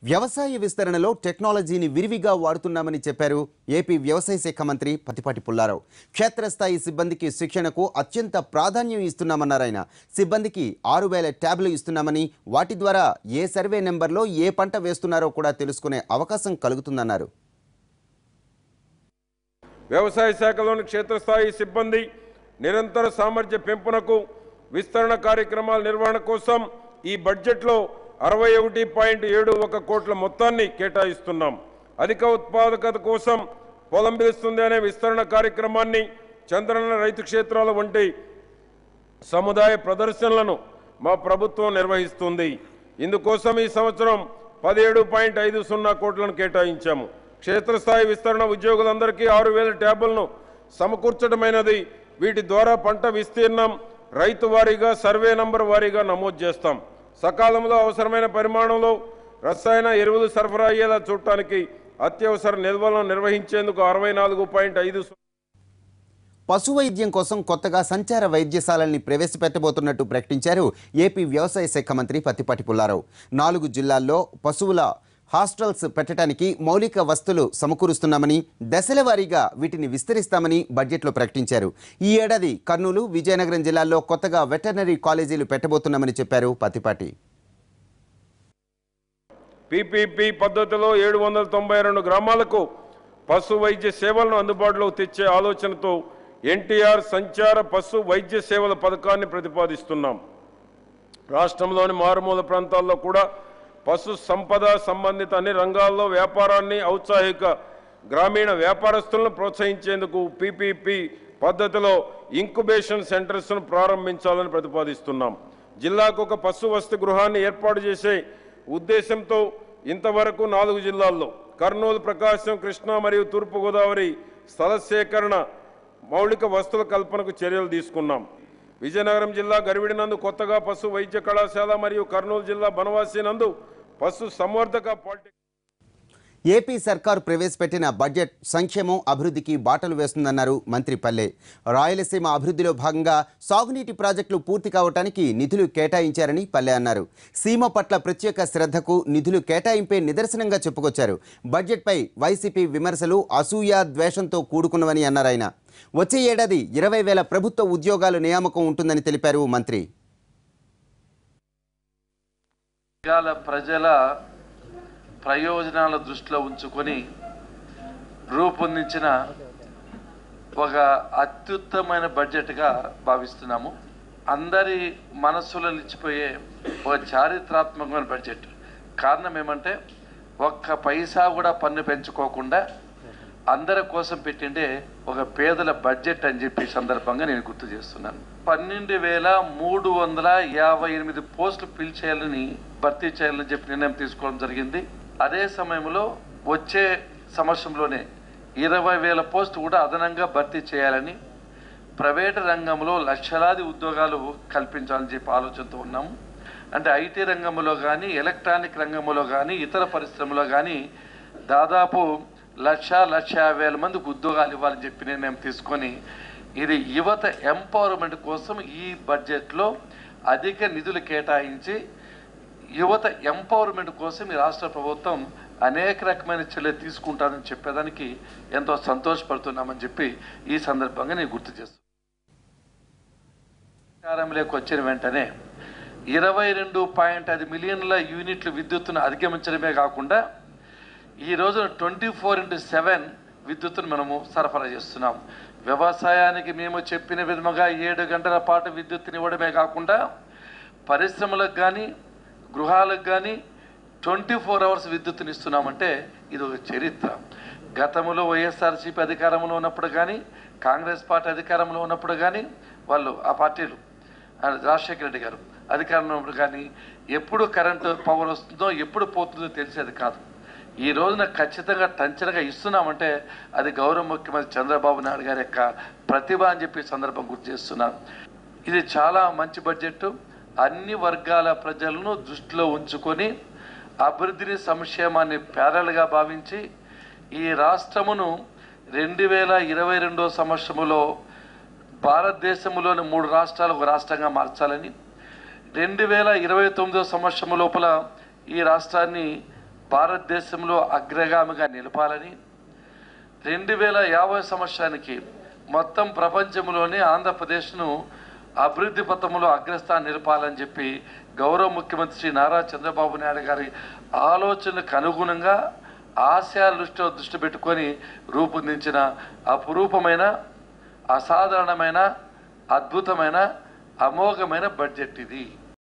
వ్యవసాయ విస్తరణలో టెక్నాలజీని విరివిగా వాడుతున్నామని చెప్పారు ఏపీ వ్యవసాయ శాఖ మంత్రి పతిపాటి పుల్లారావు క్షేత్రస్థాయి సిబ్బందికి శిక్షణకు అత్యంత ప్రాధాన్యం ఇస్తున్నామన్నారు ఆయన సిబ్బందికి ఆరు వేల ట్యాబ్లు ఇస్తున్నామని వాటి ద్వారా ఏ సర్వే నెంబర్లో ఏ పంట వేస్తున్నారో కూడా తెలుసుకునే అవకాశం కలుగుతుందన్నారు వ్యవసాయ శాఖలోని క్షేత్రస్థాయి సిబ్బంది నిరంతర సామర్థ్య పెంపునకు విస్తరణ కార్యక్రమాల నిర్వహణ కోసం ఈ బడ్జెట్లో అరవై ఒకటి పాయింట్ ఏడు ఒక కోట్ల మొత్తాన్ని కేటాయిస్తున్నాం అధిక ఉత్పాదకత కోసం పొలం పిలుస్తుంది అనే విస్తరణ కార్యక్రమాన్ని చంద్రన్న రైతు క్షేత్రాల వంటి సముదాయ ప్రదర్శనలను మా ప్రభుత్వం నిర్వహిస్తుంది ఇందుకోసం ఈ సంవత్సరం పదిహేడు పాయింట్ ఐదు సున్నా కోట్లను కేటాయించాము క్షేత్రస్థాయి విస్తరణ ఉద్యోగులందరికీ ఆరు వేల ట్యాబులను సమకూర్చడమైనది వీటి ద్వారా పంట విస్తీర్ణం రైతు వారీగా సర్వే నంబర్ వారీగా నమోదు చేస్తాం సకాలంలో అవసరమైన పరిమాణంలో రసాయన ఎరువులు సరఫరా అయ్యేలా చూడటానికి అత్యవసర నిల్వలను నిర్వహించేందుకు అరవై నాలుగు పాయింట్ ఐదు పశు వైద్యం కోసం కొత్తగా సంచార వైద్యశాలల్ని ప్రవేశపెట్టబోతున్నట్టు ప్రకటించారు ఏపీ వ్యవసాయ శాఖ మంత్రి పత్తిపాటి పుల్లారావు నాలుగు జిల్లాల్లో పశువుల హాస్టల్స్ పెట్టడానికి మౌలిక వస్తువులు సమకూరుస్తున్నామని దశల వారీగా వీటిని విస్తరిస్తామని బడ్జెట్లో ప్రకటించారు ఈ ఏడాది కర్నూలు విజయనగరం జిల్లాల్లో కొత్తగా వెటర్నరీ కాలేజీలు పెట్టబోతున్నామని చెప్పారు పత్తిపాటి పీపీపీ పద్ధతిలో ఏడు వందల తొంభై రెండు గ్రామాలకు పశు వైద్య సేవలను అందుబాటులోకి తెచ్చే ఆలోచనతో ఎన్టీఆర్ సంచార పశు వైద్య సేవల పథకాన్ని ప్రతిపాదిస్తున్నాం రాష్ట్రంలోని మారుమూల ప్రాంతాల్లో కూడా పశు సంపద సంబంధిత అన్ని రంగాల్లో వ్యాపారాన్ని ఔత్సాహిక గ్రామీణ వ్యాపారస్తులను ప్రోత్సహించేందుకు పీపీపీ పద్ధతిలో ఇంక్యుబేషన్ సెంటర్స్ను ప్రారంభించాలని ప్రతిపాదిస్తున్నాం జిల్లాకు ఒక పశు వసతి గృహాన్ని ఏర్పాటు చేసే ఉద్దేశంతో ఇంతవరకు నాలుగు జిల్లాల్లో కర్నూలు ప్రకాశం కృష్ణా మరియు తూర్పుగోదావరి స్థల సేకరణ మౌలిక వస్తువుల కల్పనకు చర్యలు తీసుకున్నాం విజయనగరం జిల్లా గరివిడి నందు కొత్తగా పశు వైద్య కళాశాల మరియు కర్నూలు జిల్లా బనవాసి నందు పశు సంవర్ధక పాలిటెక్నిక్ ఏపీ సర్కార్ ప్రవేశపెట్టిన బడ్జెట్ సంక్షేమం అభివృద్ధికి బాటలు వేస్తుందన్నారు మంత్రి పల్లె రాయలసీమ అభివృద్ధిలో భాగంగా సాగునీటి ప్రాజెక్టులు పూర్తి కావటానికి నిధులు కేటాయించారని పల్లె అన్నారు సీమ పట్ల ప్రత్యేక శ్రద్ధకు నిధులు కేటాయింపే నిదర్శనంగా చెప్పుకొచ్చారు బడ్జెట్పై వైసీపీ విమర్శలు అసూయ ద్వేషంతో కూడుకున్నవని అన్నారు ఆయన వచ్చే ఏడాది ఇరవై వేల ప్రభుత్వ ఉద్యోగాలు నియామకం ఉంటుందని తెలిపారు మంత్రి వర్గాల ప్రజల ప్రయోజనాల దృష్టిలో ఉంచుకొని రూపొందించిన ఒక అత్యుత్తమైన బడ్జెట్గా భావిస్తున్నాము అందరి మనస్సులో నిలిచిపోయే ఒక చారిత్రాత్మకమైన బడ్జెట్ కారణం ఏమంటే ఒక్క పైసా కూడా పన్ను పెంచుకోకుండా అందరి కోసం పెట్టిండే ఒక పేదల బడ్జెట్ అని చెప్పి ఈ సందర్భంగా నేను గుర్తు చేస్తున్నాను పన్నెండు వేల మూడు వందల యాభై ఎనిమిది పోస్టులు ఫిల్ చేయాలని భర్తీ చేయాలని చెప్పి నిర్ణయం తీసుకోవడం జరిగింది అదే సమయంలో వచ్చే సంవత్సరంలోనే ఇరవై వేల పోస్టు కూడా అదనంగా భర్తీ చేయాలని ప్రైవేటు రంగంలో లక్షలాది ఉద్యోగాలు కల్పించాలని చెప్పి ఆలోచనతో ఉన్నాము అంటే ఐటీ రంగంలో కానీ ఎలక్ట్రానిక్ రంగంలో కానీ ఇతర పరిశ్రమలో కానీ దాదాపు లక్ష లక్ష యాభై వేల మందికి ఉద్యోగాలు ఇవ్వాలని చెప్పి నిర్ణయం తీసుకొని ఇది యువత ఎంపవర్మెంట్ కోసం ఈ బడ్జెట్లో అధిక నిధులు కేటాయించి యువత ఎంపవర్మెంట్ కోసం ఈ రాష్ట్ర ప్రభుత్వం అనేక రకమైన చర్యలు తీసుకుంటారని చెప్పేదానికి ఎంతో సంతోషపడుతున్నామని చెప్పి ఈ సందర్భంగా నేను గుర్తు చేస్తున్నాను అధికారంలోకి వచ్చిన వెంటనే ఇరవై రెండు పాయింట్ ఐదు మిలియన్ల యూనిట్లు విద్యుత్తును అధిగమించడమే కాకుండా ఈ రోజు ట్వంటీ ఫోర్ ఇంటూ సెవెన్ విద్యుత్తును మనము సరఫరా చేస్తున్నాం వ్యవసాయానికి మేము చెప్పిన విధముగా ఏడు గంటల పాటు విద్యుత్తుని ఇవ్వడమే కాకుండా పరిశ్రమలకు కానీ గృహాలకు కానీ ట్వంటీ ఫోర్ అవర్స్ విద్యుత్తుని ఇస్తున్నామంటే ఇది ఒక చరిత్ర గతంలో వైఎస్ఆర్సీపీ అధికారంలో ఉన్నప్పుడు కానీ కాంగ్రెస్ పార్టీ అధికారంలో ఉన్నప్పుడు కానీ వాళ్ళు ఆ పార్టీలు ఆ రాజశేఖర రెడ్డి గారు అధికారంలో ఉన్నప్పుడు కానీ ఎప్పుడు కరెంటు పవర్ వస్తుందో ఎప్పుడు పోతుందో తెలిసేది కాదు ఈ రోజున ఖచ్చితంగా టంచనగా ఇస్తున్నామంటే అది గౌరవ ముఖ్యమంత్రి చంద్రబాబు నాయుడు గారి యొక్క ప్రతిభ అని చెప్పి ఈ సందర్భం గుర్తు చేస్తున్నాను ఇది చాలా మంచి బడ్జెట్ అన్ని వర్గాల ప్రజలను దృష్టిలో ఉంచుకొని అభివృద్ధిని సంక్షేమాన్ని ప్యారల్గా భావించి ఈ రాష్ట్రమును రెండు వేల ఇరవై రెండో సంవత్సరములో భారతదేశంలోని మూడు రాష్ట్రాలు ఒక రాష్ట్రంగా మార్చాలని రెండు వేల ఇరవై తొమ్మిదో సంవత్సరం లోపల ఈ రాష్ట్రాన్ని భారతదేశంలో అగ్రగామిగా నిలపాలని రెండు వేల యాభై సంవత్సరానికి మొత్తం ప్రపంచంలోనే ఆంధ్రప్రదేశ్ను అభివృద్ధి పథంలో అగ్రస్థానం నిలపాలని చెప్పి గౌరవ ముఖ్యమంత్రి శ్రీ నారా చంద్రబాబు నాయుడు గారి ఆలోచనకు అనుగుణంగా ఆశయాల దృష్టిలో దృష్టి పెట్టుకొని రూపొందించిన అపురూపమైన అసాధారణమైన అద్భుతమైన అమోఘమైన బడ్జెట్ ఇది